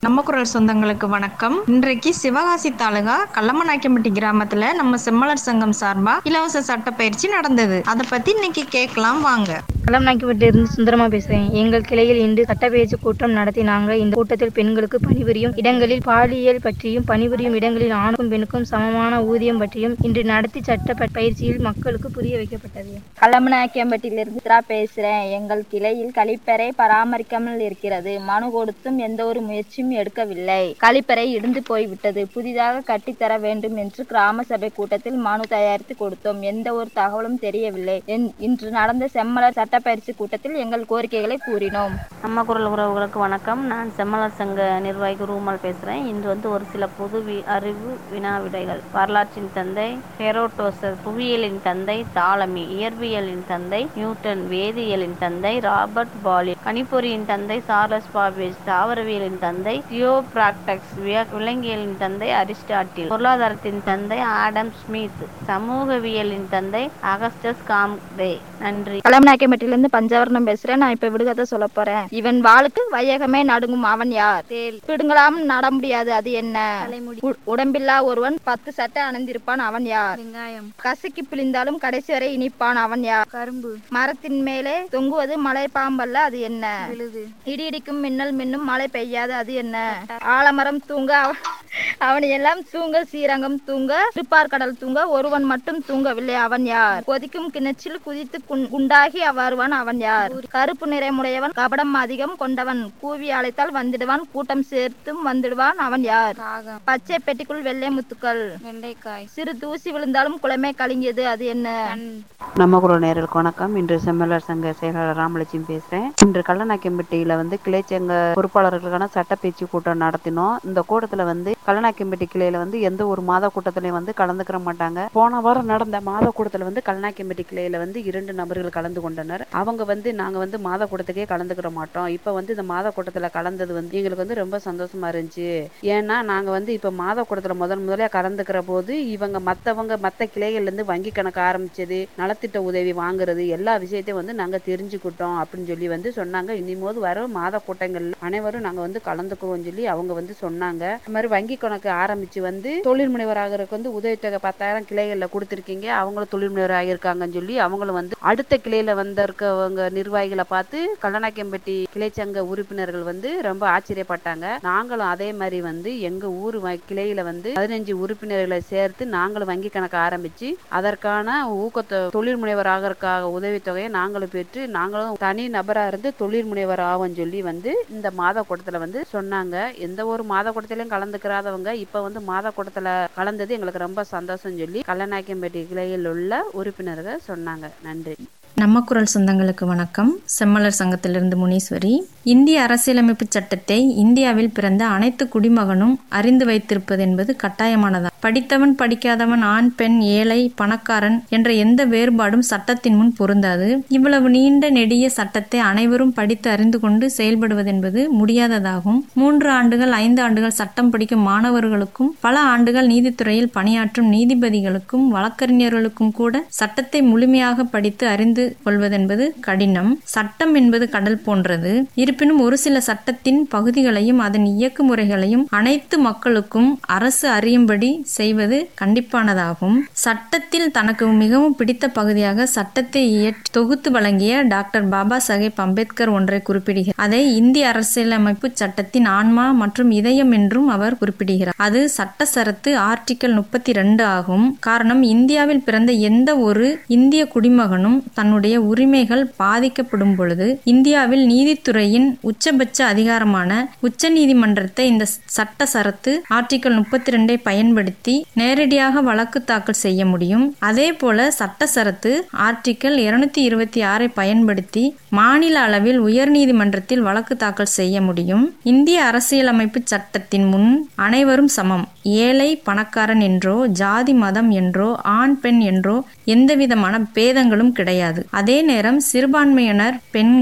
நம்ம குரல் சொந்தங்களுக்கு வணக்கம் இன்றைக்கு சிவகாசி தாலுகா கல்லமநாயக்கம்பட்டி கிராமத்துல நம்ம செம்மலர் சங்கம் சார்பா இலவச சட்ட பயிற்சி நடந்தது அதை பத்தி இன்னைக்கு கேட்கலாம் வாங்க களம் நாய்க்கப்பட்டிலிருந்து சுந்தரமா பேசுறேன் எங்கள் கிளையில் இன்று சட்டப்பயிற்சி கூட்டம் நடத்தினாங்க இந்த கூட்டத்தில் பெண்களுக்கு பணிபுரியும் இடங்களில் பாலியல் பற்றியும் பணிபுரியும் இடங்களில் ஆணுக்கும் பெண்ணுக்கும் சமமான ஊதியம் பற்றியும் இன்று நடத்தி சட்ட ப- பயிற்சியில் மக்களுக்கு புரிய வைக்கப்பட்டது கல்லமநாயக்கம்பட்டியிலிருந்து சித்ரா பேசுறேன் எங்கள் கிளையில் கழிப்பறை பராமரிக்காமல் இருக்கிறது மனு கொடுத்தும் எந்த ஒரு முயற்சியும் எடுக்கவில்லை கழிப்பறை இடிந்து போய்விட்டது புதிதாக கட்டித்தர வேண்டும் என்று கிராம சபை கூட்டத்தில் மனு தயாரித்து கொடுத்தோம் எந்த ஒரு தகவலும் தெரியவில்லை என்- இன்று நடந்த செம்மலர் சட்டப்பயிற்சி கூட்டத்தில் எங்கள் கோரிக்கைகளை கூறினோம் நம்ம குரல் உறவுகளுக்கு வணக்கம் நான் செம்மலர் சங்க நிர்வாகி ரூமல் பேசுகிறேன் இன்று வந்து ஒரு சில பொது வி அறிவு வினா விடைகள் வரலாற்றின் தந்தை ஹெரோட்டோசஸ் புவியியலின் தந்தை தாலமி இயற்பியலின் தந்தை நியூட்டன் வேதியியலின் தந்தை ராபர்ட் பாலி கணிப்பொறியின் தந்தை சார்லஸ் பாபேஜ் தாவரவியலின் தந்தை தியோபிராக்டக்ஸ் விலங்கியலின் தந்தை அரிஸ்டாட்டில் பொருளாதாரத்தின் தந்தை ஆடம் ஸ்மித் சமூகவியலின் தந்தை அகஸ்டஸ் காம்டே நன்றி கல்லமநாயக்கம்பட்டியிலிருந்து பஞ்சவர்ணம் பேசுறேன் நான் இப்ப விடுகதை சொல்ல போறேன் இவன் வாளுக்கு வையகமே நடுங்கும் அவன் யார் தேல் பிடுங்கலாம் நட முடியாது அது என்ன உ- உடம்பில்லா ஒருவன் பத்து சட்டை அணிந்திருப்பான் அவன் யார் வெங்காயம் கசக்கி பிழிந்தாலும் கடைசி வரை இனிப்பான் அவன் யார் கரும்பு மரத்தின் மேலே தொங்குவது மலை பாம்பல்ல அது என்ன விழுது இடி இடிக்கும் மின்னல் மின்னும் மழை பெய்யாது அது என்ன ஆலமரம் தூங்க அவ- அவன் எல்லாம் தூங்க சீரங்கம் தூங்க திருப்பார்கடல் தூங்க ஒருவன் மட்டும் தூங்கவில்லை அவன் யார் கொதிக்கும் கிணற்றில் குதித்து குண்- குண்டாகி வருவான் அவன் யார் கருப்பு நிறமுடையவன் கபடம் அதிகம் கொண்டவன் கூவி அழைத்தால் வந்துடுவான் கூட்டம் சேர்த்தும் வந்துடுவான் அவன் யார் காகம் பச்சை பெட்டிக்குள் வெள்ளை முத்துக்கள் வெண்டைக்காய் சிறு தூசி விழுந்தாலும் குளமே கலங்கியது அது என்ன நம்ம குரல் நேயர்களுக்கு வணக்கம் இன்று செம்மலர் சங்க செயலாளர் ராமலட்சுமி பேசுறேன் இன்று கல்லநாயக்கம்பட்டியில வந்து கிளைச்சங்க பொறுப்பாளர்களுக்கான சட்டப்பேச்சு கூட்டம் நடத்தினோம் இந்த கூட்டத்துல வந்து கல்லநாயக்கம்பட்டி கிளையில வந்து எந்த ஒரு மாத கூட்டத்திலையும் வந்து கலந்துக்கிற மாட்டாங்க போன வாரம் நடந்த மாத கூட்டத்துல வந்து கல்லநாயக்கம்பட்டி கிளையில வந்து இரண்டு நபர்கள் கலந்து கொண்டனர் அவங்க வந்து நாங்க வந்து மாத கூட்டத்துக்கே கலந்துக்கிற மாட்டோம் இப்ப வந்து இந்த மாத கூட்டத்துல கலந்தது வந்து எங்களுக்கு வந்து ரொம்ப சந்தோஷமா இருந்துச்சு ஏன்னா நாங்க வந்து இப்ப மாத கூட்டத்துல முதல் முதல்ல கலந்துக்கிற போது இவங்க மத்தவங்க மத்த கிளைகள்ல இருந்து வங்கி கணக்கு ஆரம்பிச்சது நலத்திட்ட உதவி வாங்குறது எல்லா விஷயத்தையும் வந்து நாங்க தெரிஞ்சுக்கிட்டோம் அப்படின்னு சொல்லி வந்து சொன்னாங்க இனிமோது வர மாத கூட்டங்கள் அனைவரும் நாங்க வந்து கலந்துக்குவோம் சொல்லி அவங்க வந்து சொன்னாங்க இந்த மாதிரி வங்கி கணக்கு ஆரம்பிச்சு வந்து தொழில் முனைவர் ஆகிறதுக்கு வந்து உதவித்தொகை பத்தாயிரம் கிளைகள்ல கொடுத்துருக்கீங்க அவங்களும் தொழில் முனைவர் ஆகியிருக்காங்கன்னு சொல்லி அவங்களும் வந்து அடுத்த கிளையில வந்திருக்கவங்க நிர்வாகிகளை பார்த்து கல்லநாயக்கம்பட்டி கிளைச்சங்க உறுப்பினர்கள் வந்து ரொம்ப ஆச்சரியப்பட்டாங்க நாங்களும் அதே மாதிரி வந்து எங்க ஊர் வ- கிளையில வந்து பதினஞ்சு உறுப்பினர்களை சேர்த்து நாங்களும் வங்கி கணக்கு ஆரம்பிச்சு அதற்கான ஊக்கத்தை தொழில் முனைவர் ஆகிறதுக்காக உதவித்தொகையை நாங்களும் பெற்று நாங்களும் தனி நபரா இருந்து தொழில் முனைவர் ஆவோம் சொல்லி வந்து இந்த மாத கூட்டத்துல வந்து சொன்னாங்க எந்த ஒரு மாத கூட்டத்திலையும் கலந்துக்கிறாதவங்க இப்ப வந்து மாத கூட்டத்துல கலந்தது எங்களுக்கு ரொம்ப சந்தோஷம் சொல்லி கல்லநாயக்கம்பட்டி கிளையில் உள்ள உறுப்பினர்கள் சொன்னாங்க நன்றி நம்ம குரல் சொந்தங்களுக்கு வணக்கம் செம்மலர் சங்கத்திலிருந்து முனீஸ்வரி இந்திய அரசியலமைப்பு சட்டத்தை இந்தியாவில் பிறந்த அனைத்து குடிமகனும் அறிந்து வைத்திருப்பது என்பது கட்டாயமானதா படித்தவன் படிக்காதவன் ஆண் பெண் ஏழை பணக்காரன் என்ற எந்த வேறுபாடும் சட்டத்தின் முன் பொருந்தாது இவ்வளவு நீண்ட நெடிய சட்டத்தை அனைவரும் படித்து அறிந்து கொண்டு செயல்படுவது என்பது முடியாததாகும் மூன்று ஆண்டுகள் ஐந்து ஆண்டுகள் சட்டம் படிக்கும் மாணவர்களுக்கும் பல ஆண்டுகள் நீதித்துறையில் பணியாற்றும் நீதிபதிகளுக்கும் வழக்கறிஞர்களுக்கும் கூட சட்டத்தை முழுமையாக படித்து அறிந்து கொள்வதென்பது கடினம் சட்டம் என்பது கடல் போன்றது இருப்பினும் ஒரு சில சட்டத்தின் பகுதிகளையும் அதன் இயக்கு முறைகளையும் அனைத்து மக்களுக்கும் அரசு அறியும்படி செய்வது கண்டிப்பானதாகும் சட்டத்தில் தனக்கு மிகவும் பிடித்த பகுதியாக சட்டத்தை இயற்றி தொகுத்து வழங்கிய டாக்டர் பாபா சாஹேப் அம்பேத்கர் ஒன்றை குறிப்பிடுகிறார் அதை இந்திய அரசியலமைப்பு சட்டத்தின் ஆன்மா மற்றும் இதயம் என்றும் அவர் குறிப்பிடுகிறார் அது சட்ட சரத்து ஆர்டிக்கல் முப்பத்தி ரெண்டு ஆகும் காரணம் இந்தியாவில் பிறந்த எந்த ஒரு இந்திய குடிமகனும் தன்னுடைய உரிமைகள் பாதிக்கப்படும் பொழுது இந்தியாவில் நீதித்துறையின் உச்சபட்ச அதிகாரமான உச்ச நீதிமன்றத்தை இந்த சட்ட சரத்து ஆர்டிக்கல் முப்பத்தி ரெண்டை பயன்படுத்தி நேரடியாக வழக்கு தாக்கல் செய்ய முடியும் அதே போல சட்ட சரத்து ஆர்டிக்கல் இருநூத்தி இருபத்தி ஆறை பயன்படுத்தி மாநில அளவில் உயர்நீதிமன்றத்தில் வழக்கு தாக்கல் செய்ய முடியும் இந்திய அரசியலமைப்பு சட்டத்தின் முன் அனைவரும் சமம் ஏழை பணக்காரன் என்றோ ஜாதி மதம் என்றோ ஆண் பெண் என்றோ எந்தவிதமான பேதங்களும் கிடையாது அதே நேரம் சிறுபான்மையினர் பெண்கள்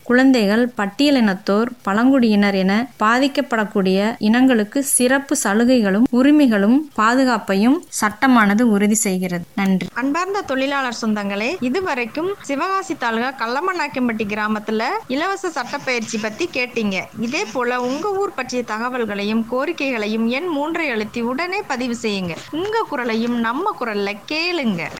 குழந்தைகள் பட்டியலினத்தோர் பழங்குடியினர் என பாதிக்கப்படக்கூடிய இனங்களுக்கு சிறப்பு சலுகைகளும் உரிமைகளும் பாதுகாப்பையும் சட்டமானது உறுதி செய்கிறது நன்றி அன்பார்ந்த தொழிலாளர் சொந்தங்களே இதுவரைக்கும் சிவகாசி தாலுகா கல்லமநாயக்கம்பட்டி கிராமத்துல இலவச சட்டப்பயிற்சி பத்தி கேட்டீங்க இதே போல உங்க ஊர் பற்றிய தகவல்களையும் கோரிக்கைகளையும் எண் மூன்றை அழுத்தி உடனே பதிவு செய்யுங்க உங்க குரலையும் நம்ம குரல்ல கேளுங்க